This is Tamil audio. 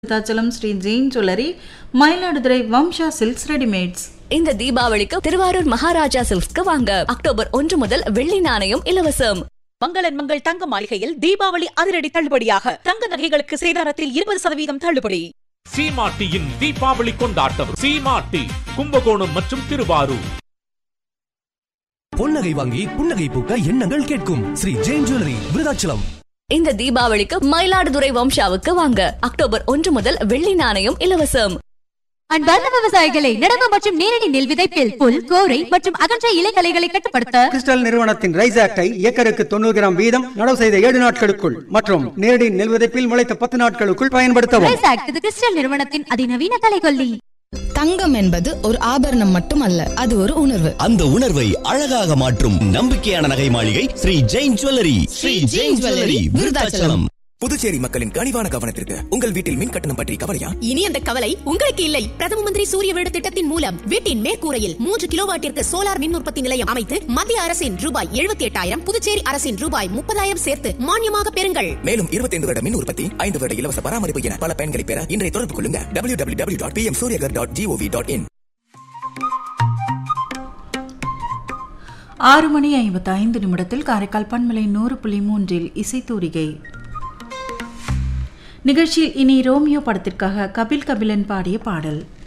Virudhachalam Sri Jain jewellery Mayiladuthurai Vamsa silks readymades இந்த தீபாவளிக்கு திருவாரூர் மகாராஜா சில்க்ஸ்க்கு வாங்க அக்டோபர் ஒன்று முதல் வெள்ளி நாணயம் இலவசம் மங்களன் மங்கள் தங்க மாளிகையில் தீபாவளி அதிரடி தள்ளுபடியாக தங்க நகைகளுக்கு சேதாரத்தில் இருபது சதவீதம் தள்ளுபடி சீமாட்டியின் தீபாவளி கொண்டாட்டம் சீமாட்டி கும்பகோணம் மற்றும் திருவாரூர் பொன்னகை வாங்கி புன்னகை பூக்க எண்ணங்கள் கேட்கும் ஸ்ரீ ஜெயின் ஜுவல்லரி விருதாச்சலம் இந்த தீபாவளிக்கு மயிலாடுதுறை வம்சாவுக்கு வாங்க அக்டோபர் ஒன்று முதல் வெள்ளி நாணயம் இலவசம் அன்பார்ந்த விவசாயிகளை நடவு மற்றும் நேரடி நெல் விதைப்பில் புல் கோரை மற்றும் அகன்ற இலைகளைகளை கட்டுப்படுத்த கிறிஸ்டல் நிறுவனத்தின் ரைஸ் ஆக்டை ஏக்கருக்கு தொண்ணூறு கிராம் வீதம் நடவு செய்த ஏழு நாட்களுக்குள் மற்றும் நேரடி நெல் விதைப்பில் முளைத்த பத்து நாட்களுக்குள் பயன்படுத்தவும் ரைஸ் ஆக்ட் இது கிறிஸ்டல் நிறுவனத்தின் அதிநவீன கலைகொல்லி தங்கம் என்பது ஒரு ஆபரணம் மட்டுமல்ல அது ஒரு உணர்வு அந்த உணர்வை அழகாக மாற்றும் நம்பிக்கையான நகை மாளிகை ஸ்ரீ ஜெயின் ஜுவல்லரி ஸ்ரீ ஜெயின் ஜுவல்லரி விருதாச்சலம் புதுச்சேரி மக்களின் கனிவான கவனத்திற்கு உங்கள் வீட்டில் மின் கட்டணம் பற்றி கவலையா இனி அந்த கவலை உங்களுக்கு இல்லை பிரதம மந்திரி சூரிய வீடு திட்டத்தின் மூலம் வீட்டின் மேற்கூரையில் மூன்று கிலோவாட்டிற்கு சோலார் மின் உற்பத்தி நிலையம் அமைத்து மத்திய அரசின் ரூபாய் எழுபத்தி எட்டாயிரம் புதுச்சேரி அரசின் ரூபாய் முப்பதாயிரம் சேர்த்து மானியமாக பெறுங்கள் மேலும் இருபத்தி ஐந்து வருட மின் உற்பத்தி ஐந்து வருட இலவச பராமரிப்பு என பல பயன்களை பெற இன்றைய தொடர்பு கொள்ளுங்க W W W dot P M Suryaghar dot GOV dot in ஆறு மணி ஐம்பத்தி ஐந்து நிமிடத்தில் காரைக்கால் பண்பலை நூறு புள்ளி மூன்றில் இசைத்தூரிகை நிகழ்ச்சியில் இனி ரோமியோ படத்திற்காக கபில் கபிலன் பாடிய பாடல்